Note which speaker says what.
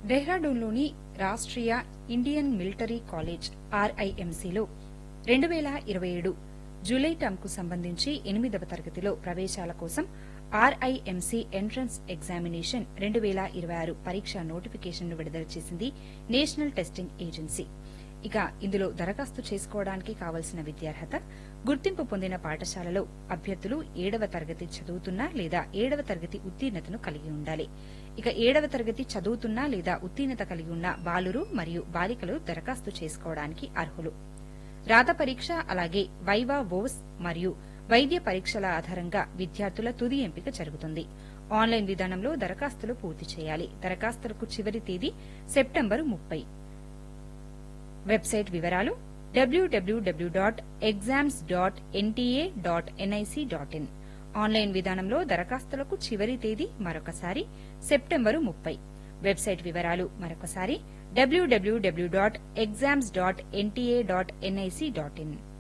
Speaker 1: డెహ్రాడూన్లోని Rashtriya Indian military college ఆర్ఐఎంసీలో రెండు వేల ఇరవై ఏడు జూలై టర్మ్కు సంబంధించి ఎనిమిదవ తరగతిలో ప్రవేశాల కోసం ఆర్ఐఎంసీ ఎంట్రన్స్ ఎగ్జామినేషన్ రెండు వేల ఇరవై ఆరు పరీక్ష నోటిఫికేషన్ను విడుదల చేసింది నేషనల్ టెస్టింగ్ ఏజెన్సీ ఇక ఇందులో దరఖాస్తు చేసుకోవడానికి కావలసిన విద్యార్హత గుర్తింపు పొందిన పాఠశాలలో అభ్యర్థులు ఏడవ తరగతి చదువుతున్నా లేదా ఏడవ తరగతి ఉత్తీర్ణతను కలిగి ఉండాలి ఇక ఏడవ తరగతి చదువుతున్నా లేదా ఉత్తీర్ణత కలిగి ఉన్న బాలురు మరియు బాలికలు దరఖాస్తు చేసుకోవడానికి అర్హులు రాత పరీక్ష అలాగే వైవా వోస్ మరియు వైద్య పరీక్షల ఆధారంగా విద్యార్థుల తుది ఎంపిక జరుగుతుంది ఆన్లైన్ విధానంలో దరఖాస్తులు పూర్తి చేయాలి దరఖాస్తులకు చివరి తేదీ సెప్టెంబరు ముప్పై వెబ్సైట్ వివరాలు W W W dot exams dot NTA dot NIC dot in online విధానంలో దరఖాస్తులకు చివరి తేదీ మరొకసారి సెప్టెంబరు ముప్పై వెబ్సైట్ వివరాలు మరొకసారి W W W dot exams dot NTA dot NIC dot in